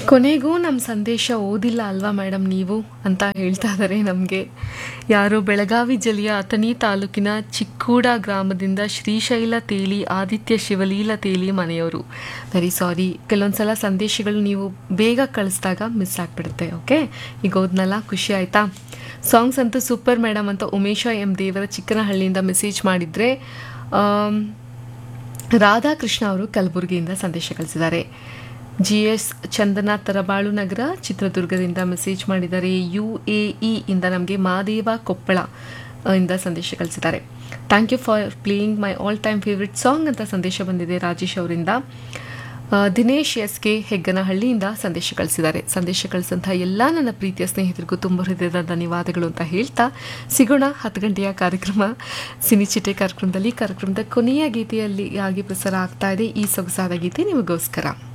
ಕೊನೆಗೂ ನಮ್ಮ ಸಂದೇಶ ಓದಿಲ್ಲ ಅಲ್ವಾ ಮೇಡಮ್ ನೀವು ಅಂತ ಹೇಳ್ತಾ ಇದ್ದಾರೆ ನಮಗೆ ಯಾರು ಬೆಳಗಾವಿ ಜಿಲ್ಲೆಯ ಅಥಣಿ ತಾಲೂಕಿನ ಚಿಕ್ಕೂಡ ಗ್ರಾಮದಿಂದ ಶ್ರೀಶೈಲ ತೇಲಿ ಆದಿತ್ಯ ಶಿವಲೀಲ ತೇಲಿ ಮನೆಯವರು ವೆರಿ ಸಾರಿ ಕೆಲವೊಂದ್ಸಲ ಸಂದೇಶಗಳು ನೀವು ಬೇಗ ಕಳಿಸಿದಾಗ ಮಿಸ್ ಆಗಿಬಿಡುತ್ತೆ ಓಕೆ ಈಗ ಓದ್ನಲ್ಲ ಖುಷಿ ಆಯಿತಾ ಸಾಂಗ್ಸ್ ಅಂತೂ ಸೂಪರ್ ಮೇಡಮ್ ಅಂತ ಉಮೇಶ ಎಂ ದೇವರ ಚಿಕ್ಕನಹಳ್ಳಿಯಿಂದ ಮೆಸೇಜ್ ಮಾಡಿದರೆ ಆಮ್, ರಾಧಾಕೃಷ್ಣ ಅವರು ಕಲಬುರಗಿಯಿಂದ ಸಂದೇಶ ಕಳಿಸಿದ್ದಾರೆ ಜಿ ಎಸ್ ಚಂದನ ತರಬಾಳು ನಗರ ಚಿತ್ರದುರ್ಗದಿಂದ ಮೆಸೇಜ್ ಮಾಡಿದ್ದಾರೆ ಯು ಎ ಇ ಇಂದ ನಮಗೆ ಮಾದೇವ ಕೊಪ್ಪಳ ಆ, ಇಂದ ಸಂದೇಶ ಕಳಿಸಿದ್ದಾರೆ thank you for playing my all time favourite song ಅಂತ ಸಂದೇಶ ಬಂದಿದೆ ರಾಜೇಶ್ ಅವರಿಂದ ಆ, ದಿನೇಶ್ ಎಸ್ ಕೆ ಹೆಗ್ಗನಹಳ್ಳಿಯಿಂದ ಸಂದೇಶ ಕಳಿಸಿದ್ದಾರೆ ಸಂದೇಶ ಕಳಿಸಿದಂತಹ ಎಲ್ಲ ನನ್ನ ಪ್ರೀತಿಯ ಸ್ನೇಹಿತರಿಗೂ ತುಂಬ ಹೃದಯದ ಧನ್ಯವಾದಗಳು ಅಂತ ಹೇಳ್ತಾ ಸಿಗೋಣ ಹತ್ತು ಗಂಟೆಯ ಕಾರ್ಯಕ್ರಮ ಸಿನಿಚಿಟೆ ಕಾರ್ಯಕ್ರಮದಲ್ಲಿ ಕಾರ್ಯಕ್ರಮದ ಕೊನೆಯ ಗೀತೆಯಲ್ಲಿ ಆಗಿ ಪ್ರಸಾರ ಆಗ್ತಾ ಇದೆ ಈ ಸೊಗಸಾದ ಗೀತೆ ನಿಮಗೋಸ್ಕರ